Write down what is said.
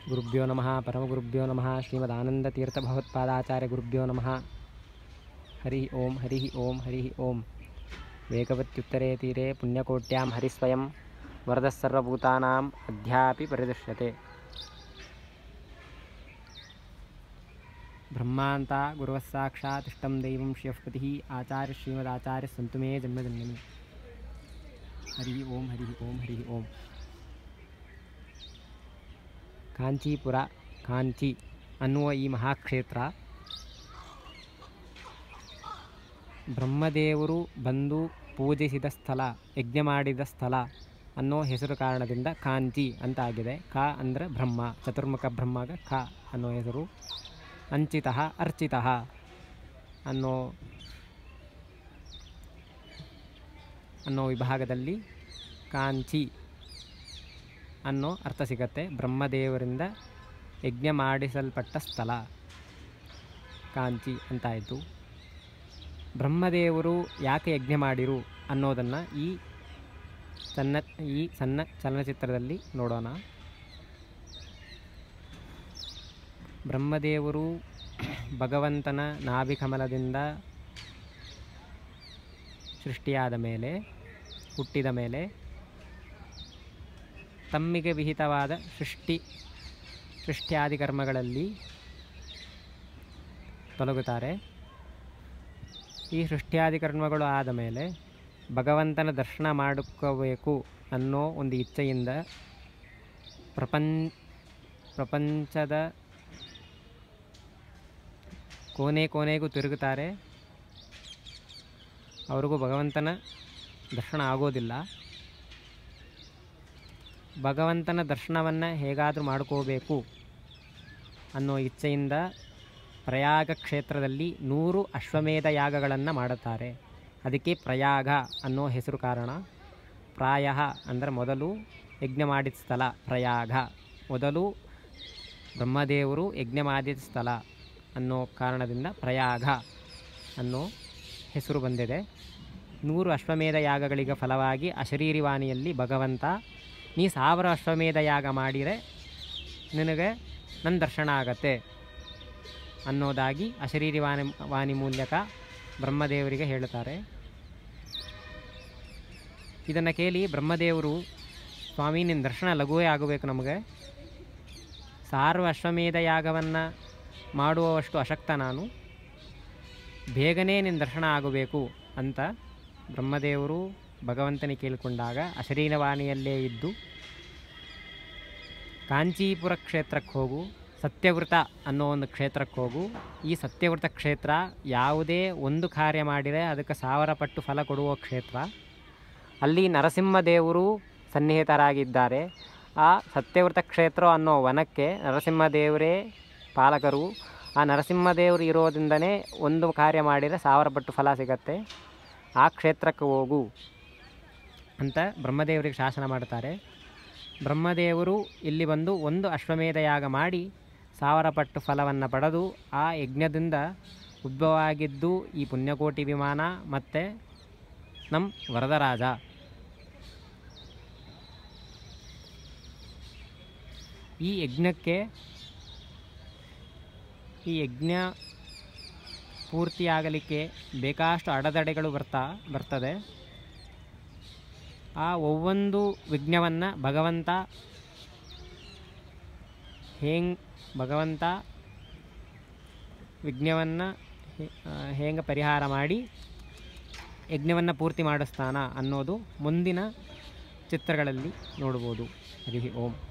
ಗುರುಭ್ಯೋ ನಮಃ ಪರಮಗುರುಭ್ಯೋ ನಮಃ ಶ್ರೀಮದಾನಂದತೀರ್ಥಭಗವತ್ಪಾದಾಚಾರ್ಯಗುರುಭ್ಯೋ ನಮಃ ಹರಿ ಓಂ ಹರಿ ಓಂ ಹರಿ ಓಂ ವೇಗವತ್ಯುತ್ತರೆ ತೀರೆ ಪುಣ್ಯಕೋಟ್ಯಾಂ ಹರಿಸ್ವಯಂ ವರದಃ ಸರ್ವಭೂತಾನಾಂ ಅಧ್ಯಾಪಿ ಪರಿದೃಶ್ಯತೆ ಬ್ರಹ್ಮಾಂತ ಗುರುವಃ ಸಾಕ್ಷಾತ್ ಇಷ್ಟಂ ದೈವಂ ಶ್ರೀಯಃಪತಿಃ ಆಚಾರ್ಯ ಶ್ರೀಮದಾಚಾರ್ಯ ಸಂತು ಮೇ ಜನ್ಮಜನ್ಮನಿ ಹರಿ ಓಂ ಹರಿ ಓಂ ಹರಿ ಓಂ ಕಾಂಚೀಪುರ ಕಾಂಚಿ ಅನ್ನುವ ಈ ಮಹಾಕ್ಷೇತ್ರ ಬ್ರಹ್ಮದೇವರು ಬಂದು ಪೂಜಿಸಿದ ಸ್ಥಳ ಯಜ್ಞ ಮಾಡಿದ ಸ್ಥಳ ಅನ್ನೋ ಹೆಸರು ಕಾರಣದಿಂದ ಕಾಂಚಿ ಅಂತ ಆಗಿದೆ ಕ ಅಂದರೆ ಬ್ರಹ್ಮ ಚತುರ್ಮುಖ ಬ್ರಹ್ಮಗ ಖ ಅನ್ನೋ ಹೆಸರು ಅಂಚಿತಃ ಅರ್ಚಿತಃ ಅನ್ನೋ ಅನ್ನೋ ವಿಭಾಗದಲ್ಲಿ ಕಾಂಚಿ ಅನ್ನೋ ಅರ್ಥ ಸಿಗತ್ತೆ ಬ್ರಹ್ಮದೇವರಿಂದ ಯಜ್ಞ ಮಾಡಿಸಲ್ಪಟ್ಟ ಸ್ಥಳ ಕಾಂಚಿ ಅಂತಾಯಿತು ಬ್ರಹ್ಮದೇವರು ಯಾಕೆ ಯಜ್ಞ ಮಾಡಿರು ಅನ್ನೋದನ್ನು ಈ ಸಣ್ಣ ಈ ಸಣ್ಣ ಚಲನಚಿತ್ರದಲ್ಲಿ ನೋಡೋಣ ಬ್ರಹ್ಮದೇವರು ಭಗವಂತನ ನಾಭಿಕಮಲದಿಂದ ಸೃಷ್ಟಿಯಾದ ಮೇಲೆ ಹುಟ್ಟಿದ ಮೇಲೆ ತಮ್ಮಿಗೆ ವಿಹಿತವಾದ ಸೃಷ್ಟಿ ಸೃಷ್ಟ್ಯಾದಿ ಕರ್ಮಗಳಲ್ಲಿ ತೊಲಗುತ್ತಾರೆ ಈ ಸೃಷ್ಟ್ಯಾದಿ ಕರ್ಮಗಳು ಆದ ಮೇಲೆ ಭಗವಂತನ ದರ್ಶನ ಮಾಡಿಕೋಬೇಕು ಅನ್ನೋ ಒಂದು ಇಚ್ಛೆಯಿಂದ ಪ್ರಪಂಚ ಪ್ರಪಂಚದ ಕೋನೆ ಕೋನೆಗೂ ತಿರುಗುತ್ತಾರೆ ಅವ್ರಿಗೂ ಭಗವಂತನ ದರ್ಶನ ಆಗೋದಿಲ್ಲ ಭಗವಂತನ ದರ್ಶನವನ್ನು ಹೇಗಾದರೂ ಮಾಡ್ಕೋಬೇಕು ಅನ್ನೋ ಇಚ್ಛೆಯಿಂದ ಪ್ರಯಾಗ ಕ್ಷೇತ್ರದಲ್ಲಿ ನೂರು ಅಶ್ವಮೇಧ ಯಾಗಗಳನ್ನು ಮಾಡುತ್ತಾರೆ ಅದಕ್ಕೆ ಪ್ರಯಾಗ ಅನ್ನೋ ಹೆಸರು ಕಾರಣ ಪ್ರಾಯ ಅಂದರೆ ಮೊದಲು ಯಜ್ಞ ಮಾಡಿದ ಸ್ಥಳ ಪ್ರಯಾಗ ಮೊದಲು ಬ್ರಹ್ಮದೇವರು ಯಜ್ಞ ಮಾಡಿದ ಸ್ಥಳ ಅನ್ನೋ ಕಾರಣದಿಂದ ಪ್ರಯಾಗ ಅನ್ನೋ ಹೆಸರು ಬಂದಿದೆ ನೂರು ಅಶ್ವಮೇಧ ಯಾಗಗಳಿಗೆ ಫಲವಾಗಿ ಅಶರೀರಿವಾಣಿಯಲ್ಲಿ ಭಗವಂತ ನೀ ಸಾವಿರ ಅಶ್ವಮೇಧ ಯಾಗ ಮಾಡಿದರೆ ನಿನಗೆ ನನ್ನ ದರ್ಶನ ಆಗತ್ತೆ ಅನ್ನೋದಾಗಿ ಅಶರೀರಿ ವಾಣಿ ವಾಣಿ ಮೂಲಕ ಬ್ರಹ್ಮದೇವರಿಗೆ ಹೇಳುತ್ತಾರೆ ಇದನ್ನು ಕೇಳಿ ಬ್ರಹ್ಮದೇವರು ಸ್ವಾಮಿ ನಿನ್ನ ದರ್ಶನ ಲಘುವೇ ಆಗಬೇಕು ನಮಗೆ ಸಾರು ಅಶ್ವಮೇಧ ಯಾಗವನ್ನು ಮಾಡುವಷ್ಟು ಅಶಕ್ತ ನಾನು ಬೇಗನೆ ನಿನ್ನ ದರ್ಶನ ಆಗಬೇಕು ಅಂತ ಬ್ರಹ್ಮದೇವರು ಭಗವಂತನಿಗೆ ಕೇಳಿಕೊಂಡಾಗ ಅಶರೀರವಾಣಿಯಲ್ಲೇ ಇದ್ದು ಕಾಂಚೀಪುರ ಕ್ಷೇತ್ರಕ್ಕೆ ಹೋಗು ಸತ್ಯವೃತ ಅನ್ನೋ ಒಂದು ಕ್ಷೇತ್ರಕ್ಕೆ ಹೋಗು ಈ ಸತ್ಯವೃತ ಕ್ಷೇತ್ರ ಯಾವುದೇ ಒಂದು ಕಾರ್ಯ ಮಾಡಿದರೆ ಅದಕ್ಕೆ ಸಾವಿರ ಪಟ್ಟು ಫಲ ಕೊಡುವ ಕ್ಷೇತ್ರ ಅಲ್ಲಿ ನರಸಿಂಹದೇವರು ಸನ್ನಿಹಿತರಾಗಿದ್ದಾರೆ ಆ ಸತ್ಯವೃತ ಕ್ಷೇತ್ರ ಅನ್ನೋ ವನಕ್ಕೆ ನರಸಿಂಹದೇವರೇ ಪಾಲಕರು ಆ ನರಸಿಂಹದೇವರು ಇರೋದ್ರಿಂದನೇ ಒಂದು ಕಾರ್ಯ ಮಾಡಿದರೆ ಸಾವಿರ ಪಟ್ಟು ಫಲ ಸಿಗತ್ತೆ ಆ ಕ್ಷೇತ್ರಕ್ಕೆ ಹೋಗು ಅಂತ ಬ್ರಹ್ಮದೇವರಿಗೆ ಶಾಸನ ಮಾಡ್ತಾರೆ ಬ್ರಹ್ಮದೇವರು ಇಲ್ಲಿ ಬಂದು ಒಂದು ಅಶ್ವಮೇಧ ಯಾಗ ಮಾಡಿ ಸಾವಿರ ಪಟ್ಟು ಫಲವನ್ನು ಪಡೆದು ಆ ಯಜ್ಞದಿಂದ ಉದ್ಭವ ಆಗಿದ್ದು ಈ ಪುಣ್ಯಕೋಟಿ ವಿಮಾನ ಮತ್ತು ನಮ್ಮ ವರದರಾಜ ಈ ಯಜ್ಞಕ್ಕೆ ಈ ಯಜ್ಞ ಪೂರ್ತಿಯಾಗಲಿಕ್ಕೆ ಬೇಕಾಷ್ಟು ಅಡೆತಡೆಗಳು ಬರ್ತಾ ಬರ್ತದೆ ಆ ಒவ்வೊಂದು ವಿಘ್ನವನ್ನು ಭಗವಂತ ಹೇಂಗೆ ಭಗವಂತ ವಿಘ್ನವನ್ನು ಹೇಗೆ ಪರಿಹಾರ ಮಾಡಿ ಯಜ್ಞವನ್ನು ಪೂರ್ತಿ ಮಾಡಿಸ್ತಾನ ಅನ್ನೋದು ಮುಂದಿನ ಚಿತ್ರಗಳಲ್ಲಿ ನೋಡ್ಬೋದು ಹರಿ ಓಂ